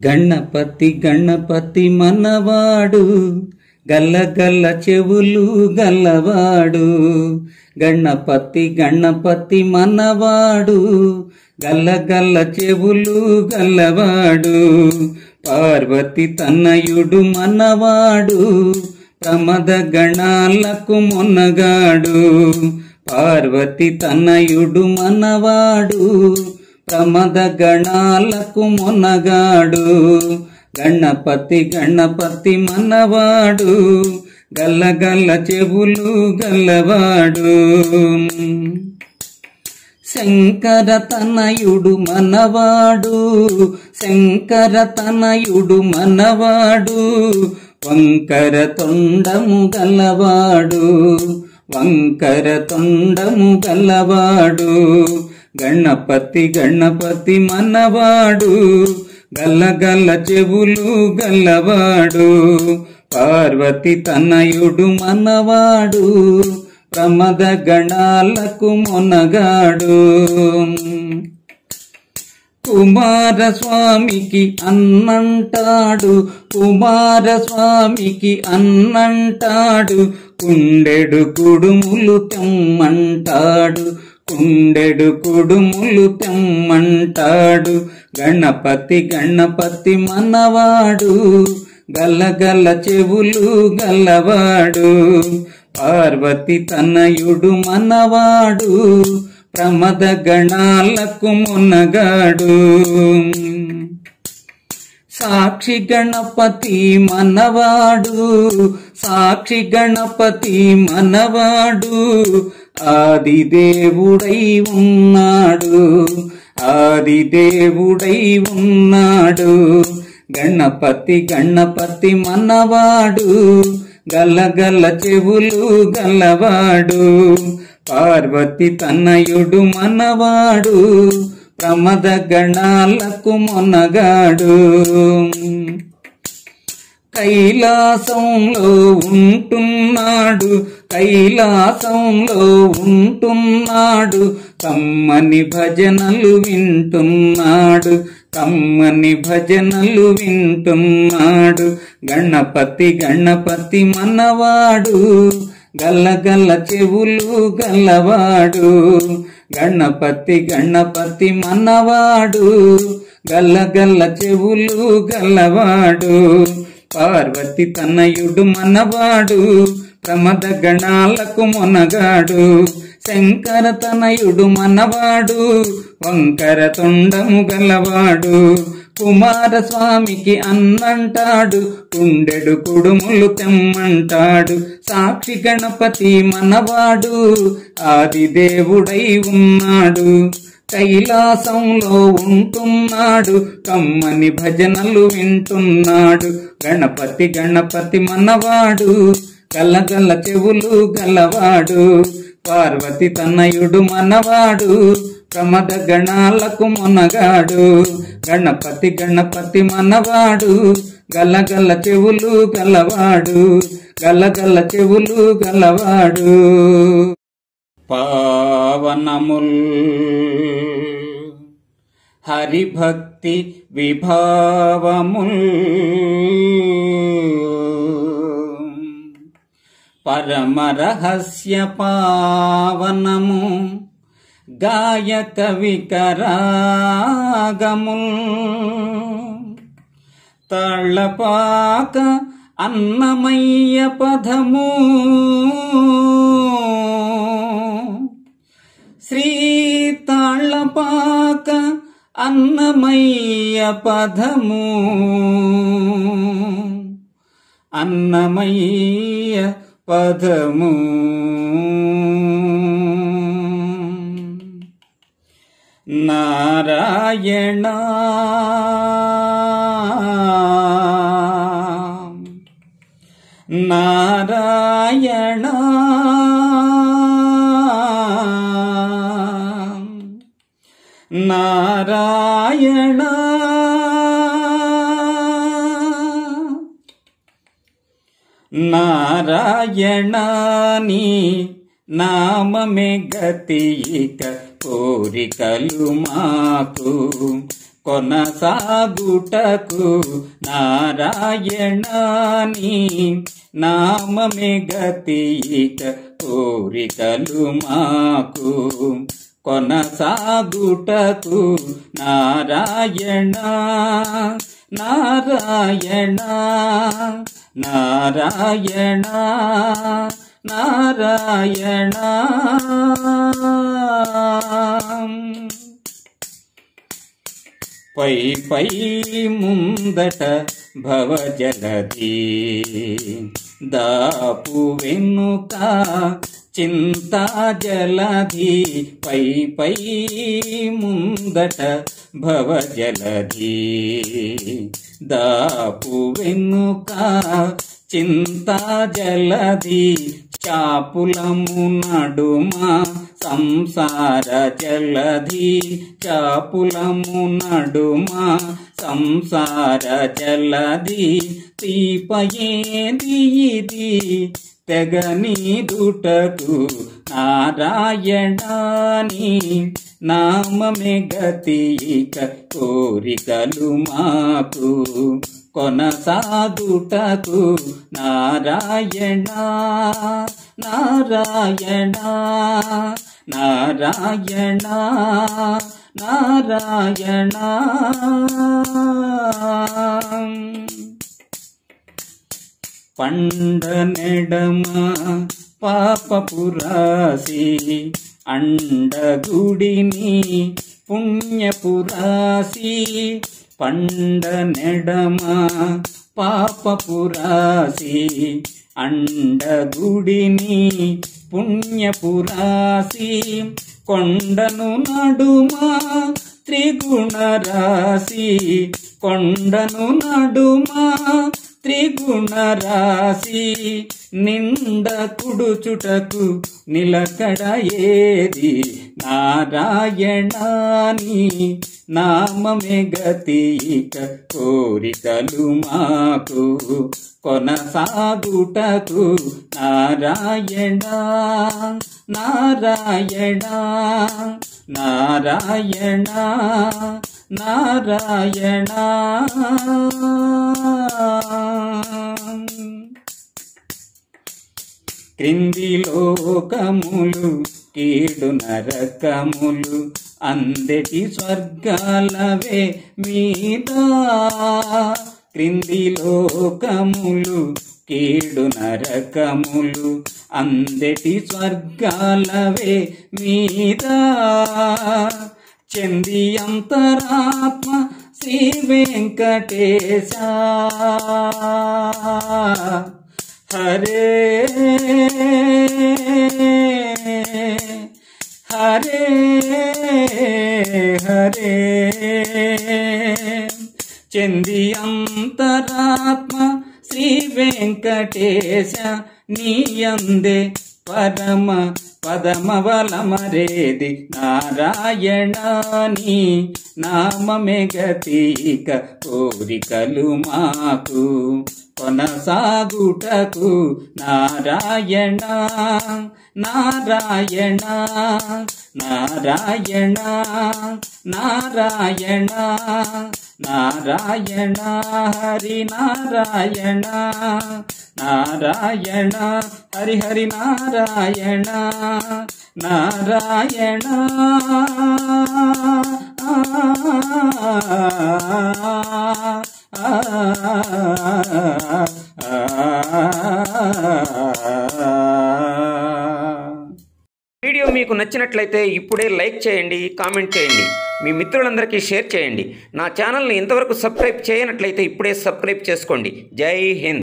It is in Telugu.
గణపతి గణపతి మనవాడు గల్ల గల్ల చెవులు గల్లవాడు గణపతి గణపతి మనవాడు గల్ల గల్ల చెవులు గల్లవాడు పార్వతి తనయుడు మనవాడు ప్రమద గణాలకు మొన్నగాడు పార్వతి తనయుడు మనవాడు ప్రమద గణాలకు మొనగాడు గణపతి గణపతి మనవాడు గల్ల గల్ల చెవులు గల్లవాడు శంకర తనయుడు మనవాడు శంకర తనయుడు మనవాడు వంకర తొండము గల్లవాడు వంకర తొండము గల్లవాడు గణపతి గణపతి మనవాడు గల్ల గల్ల చెవులు గల్లవాడు పార్వతి తనయుడు మనవాడు ప్రమద గణాలకు మొనగాడు కుమారస్వామికి అన్నంటాడు కుమారస్వామికి అన్నంటాడు కుండెడు కుడుములు తెమ్మంటాడు కుండెడు కుడుములు తెమ్మంటాడు గణపతి గణపతి మనవాడు గల్లగల్ల చెవులు గల్లవాడు పార్వతి తనయుడు మనవాడు ప్రమద గణాలకు మునగాడు సాక్షి గణపతి మనవాడు సాక్షి గణపతి మనవాడు ఆది దేవుడై ఉన్నాడు ఆది దేవుడై ఉన్నాడు గణపతి గణపతి మనవాడు గల్లగల్ల చెవులు గల్లవాడు పార్వతి తనయుడు మనవాడు ప్రమద గణాలకు మొనగాడు కైలాసంలో ఉంటున్నాడు కైలాసంలో ఉంటున్నాడు కమ్మని భజనలు వింటున్నాడు కమ్మని భజనలు వింటున్నాడు గణపతి గణపతి మనవాడు గల్ల గల్ల చెవులు గల్లవాడు గణపతి గణపతి మనవాడు గల్ల గల్ల చెవులు గల్లవాడు పార్వతి తనయుడు మనవాడు ప్రమద గణాలకు మొనగాడు శంకర తనయుడు మనవాడు వంకర తొండము గలవాడు కుమారస్వామికి అన్నంటాడు కుండెడు కుడుములు తెమ్మంటాడు సాక్షి గణపతి మనవాడు ఆది దేవుడై ఉన్నాడు కైలాసంలో ఉంటున్నాడు కమ్మని భజనలు వింటున్నాడు గణపతి గణపతి మనవాడు గల్లగల్ల చెవులు గల్లవాడు పార్వతి తనయుడు మనవాడు ప్రమద గణాలకు మొనగాడు గణపతి గణపతి మనవాడు గల్లగల్ల చెవులు గల్లవాడు గల్లగల్ల చెవులు గల్లవాడు పావనముల్ హరిభక్తి విభావముల్ పరమ రహస్య పావనము గాయక వికరాగముల్ తళ్ళపాక అన్నమయ్య పదము శ్రీ తాళ్ళపాక అన్నమయ్య పదము అన్నమయ్య పదము నారాయణ నారాయణ నారాయణ నారాయణని నామమే గతి ఇక కోరికలు మాకు కొనసాగుటకు నారాయణాని నామమే గతిక కోరికలు మాకు కొనసాగుటకు నారాయణ నారాయణ నారాయణ నారాయణ పై పై ముందట భవజలధి దాపు వెనుక చింతా జలధి పై పై ముందట భవజలధి దాపు వెనుక చింతా జలధి చాపులము నడుమ సంసార జలధి చాపులము నడుమ సంసార జలధి తీపయేది ఇది తెగని దుటకు నారాయణాని నామమే గతిక కోరికలు మాకు కొనసాగుటకు నారాయణ నారాయణ నారాయణ నారాయణ పండనెడమ పాపపురాసి అండగుడిని పుణ్యపురాసి పండనెడమ పాపపురాసి అండగుడిని పుణ్యపురాసి కొండను నడుమా త్రిగుణ రాశి కొండను నడుమా త్రిగుణ రాశి నిండ కుడుచుటకు నిలకడ ఏది నారాయణాని నామమే గతిక కోరికలు మాకు కొనసాగుటకు నారాయణ నారాయణ నారాయణ నారాయణ క్రింది లోకములు కీడు నరకములు అందటి స్వర్గాలవే మీద క్రింది లోకములు కీడు నరకములు అందటి స్వర్గాలవే మీద చెంది అంతరాత్మ శ్రీ వెంకటేశ హరే హరే హరే చెంది అంతరాత్మ శ్రీ వెంకటేశ నీయందే పరమ పదమవలమరేది నారాయణాని నామమే గతిక కోరికలు మాకు కొనసాగుటకు నారాయణ నారాయణ నారాయణ నారాయణ నారాయణ హరి నారాయణ నారాయణ హరి హరి నారాయణ నారాయణ వీడియో మీకు నచ్చినట్లయితే ఇప్పుడే లైక్ చేయండి కామెంట్ చేయండి మీ మిత్రులందరికీ షేర్ చేయండి నా ఛానల్ని ఇంతవరకు సబ్స్క్రైబ్ చేయనట్లయితే ఇప్పుడే సబ్స్క్రైబ్ చేసుకోండి జై హింద్